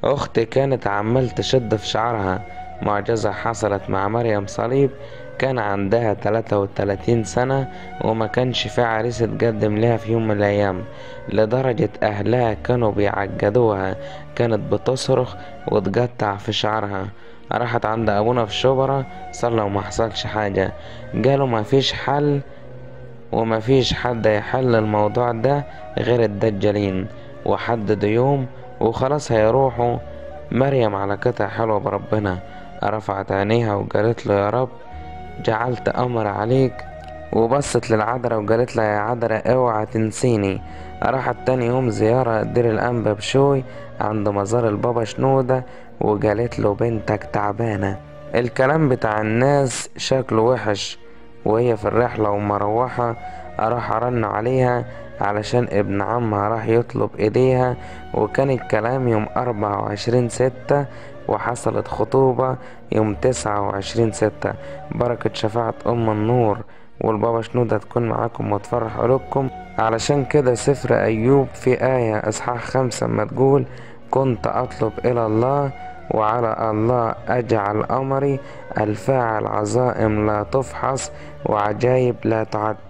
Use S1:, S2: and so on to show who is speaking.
S1: أختي كانت عمال تشد في شعرها معجزة حصلت مع مريم صليب كان عندها 33 سنة وما كانش في عريس اتقدم لها في يوم من الأيام لدرجة أهلها كانوا بيعجدوها كانت بتصرخ وتقطع في شعرها راحت عند أبونا في شبرا صلى وما حصلش حاجة قالوا ما فيش حل وما فيش حد يحل الموضوع ده غير الدجالين وحددوا يوم وخلاص هيروحوا مريم على قطع حلوة بربنا رفعت عينيها وقالت له يا رب جعلت أمر عليك وبصت للعذراء وقالت لها يا عذراء اوعى تنسيني راحت تاني يوم زيارة دير الأنبا بشوي عند مزار البابا شنودة وقالت له بنتك تعبانة الكلام بتاع الناس شكله وحش وهي في الرحلة ومروحة راح رن عليها علشان ابن عمها راح يطلب ايديها وكان الكلام يوم أربعة وعشرين ستة وحصلت خطوبة يوم تسعة وعشرين ستة بركة شفاعة أم النور والبابا شنودة تكون معاكم وتفرح قلوبكم علشان كده سفر أيوب في آية إصحاح خمسة ما تقول كنت أطلب إلى الله وعلى الله أجعل أمري الفاعل عظائم لا تفحص وعجائب لا تعد